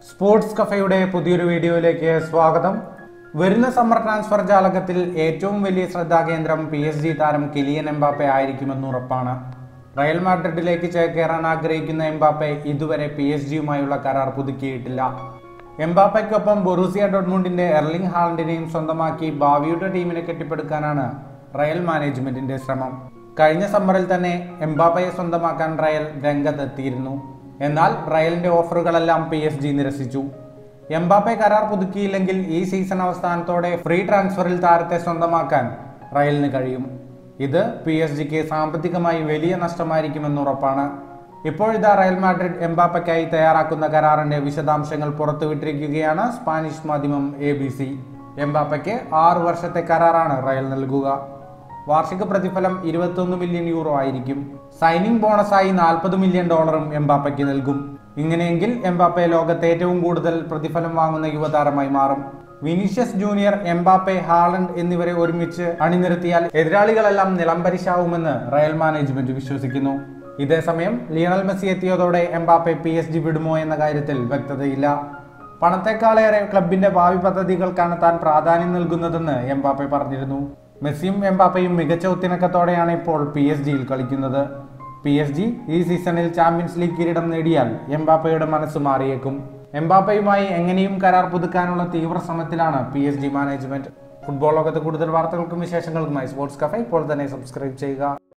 sports കഫയുടെ പുതിയൊരു വീഡിയോയിലേക്ക് സ്വാഗതം വരുന്ന സമ്മർ ട്രാൻസ്ഫർ ജാലകത്തിൽ ഏറ്റവും വലിയ ശ്രദ്ധാകേന്ദ്രം പി എസ് ജി താരം കിലിയൻ എംബാപ്പെ ആയിരിക്കുമെന്ന് ഉറപ്പാണ് റയൽ മാഡ്രിഡിലേക്ക് ചേക്കേറാൻ ആഗ്രഹിക്കുന്ന എംബാപ്പെ ഇതുവരെ പി എസ് ജിയുമായുള്ള കരാർ പുതുക്കിയിട്ടില്ല എംബാപ്പയ്ക്കൊപ്പം ബൊറൂസിയ ഡോട്ട്മുണ്ടിന്റെ എർലിംഗ് ഹാളണ്ടിനെയും സ്വന്തമാക്കി ഭാവിയുടെ ടീമിനെ കെട്ടിപ്പടുക്കാനാണ് റയൽ മാനേജ്മെന്റിന്റെ ശ്രമം കഴിഞ്ഞ സമ്മറിൽ തന്നെ എംബാപ്പയെ സ്വന്തമാക്കാൻ റയൽ രംഗത്തെത്തിയിരുന്നു എന്നാൽ റയലിന്റെ ഓഫറുകളെല്ലാം പി എസ് ജി നിരസിച്ചു എംബാപ്പെ കരാർ പുതുക്കിയില്ലെങ്കിൽ ഈ സീസൺ അവസാനത്തോടെ ഫ്രീ ട്രാൻസ്ഫറിൽ താരത്തെ സ്വന്തമാക്കാൻ റയലിന് കഴിയും ഇത് പി എസ് ജിക്ക് സാമ്പത്തികമായി വലിയ നഷ്ടമായിരിക്കുമെന്ന് ഉറപ്പാണ് ഇപ്പോഴിതാ റയൽ മാഡ്രിഡ് എംബാപ്പയ്ക്കായി തയ്യാറാക്കുന്ന കരാറിന്റെ വിശദാംശങ്ങൾ പുറത്തുവിട്ടിരിക്കുകയാണ് സ്പാനിഷ് മാധ്യമം എ ബി സി എംബാപ്പയ്ക്ക് ആറു വർഷത്തെ കരാറാണ് റയൽ നൽകുക വാർഷിക പ്രതിഫലം 21 മില്യൺ യൂറോ ആയിരിക്കും സൈനിങ് ബോണസായി നാൽപ്പത് മില്യൺ ഡോളറും എംബാപ്പയ്ക്ക് നൽകും ഇങ്ങനെയെങ്കിൽ എംബാപ്പെ ലോകത്തെ ഏറ്റവും കൂടുതൽ പ്രതിഫലം വാങ്ങുന്ന യുവതാരമായി മാറും വിനീഷ്യസ് ജൂനിയർ എംബാപ്പെ ഹാളണ്ട് എന്നിവരെ ഒരുമിച്ച് അണിനിരത്തിയാൽ എതിരാളികളെല്ലാം നിലംപരിശാവുമെന്ന് റയൽ മാനേജ്മെന്റ് വിശ്വസിക്കുന്നു ഇതേസമയം ലിയണൽ മെസ്സി എത്തിയതോടെ എംബാപ്പെ പി എസ് ജി വിടുമോ എന്ന കാര്യത്തിൽ വ്യക്തതയില്ല പണത്തെക്കാളേറെ ക്ലബിന്റെ ഭാവി പദ്ധതികൾക്കാണ് താൻ പ്രാധാന്യം നൽകുന്നതെന്ന് എംബാപ്പെ പറഞ്ഞിരുന്നു മെസ്സിയും എംബാപ്പയും മികച്ച ഒത്തിണക്കത്തോടെയാണ് ഇപ്പോൾ പി എസ് ജിയിൽ കളിക്കുന്നത് പി എസ് ജി ഈ സീസണിൽ ചാമ്പ്യൻസ് ലീഗ് കിരീടം നേടിയാൽ എംബാപ്പയുടെ മനസ്സ് മാറിയേക്കും എംബാപ്പയുമായി എങ്ങനെയും കരാർ പുതുക്കാനുള്ള തീവ്ര ശ്രമത്തിലാണ് P S G management football ലോകത്ത് കൂടുതൽ വാർത്തകൾക്കും വിശേഷങ്ങൾക്കുമായി സ്പോർട്സ് കഫേ ഇപ്പോൾ തന്നെ സബ്സ്ക്രൈബ് ചെയ്യുക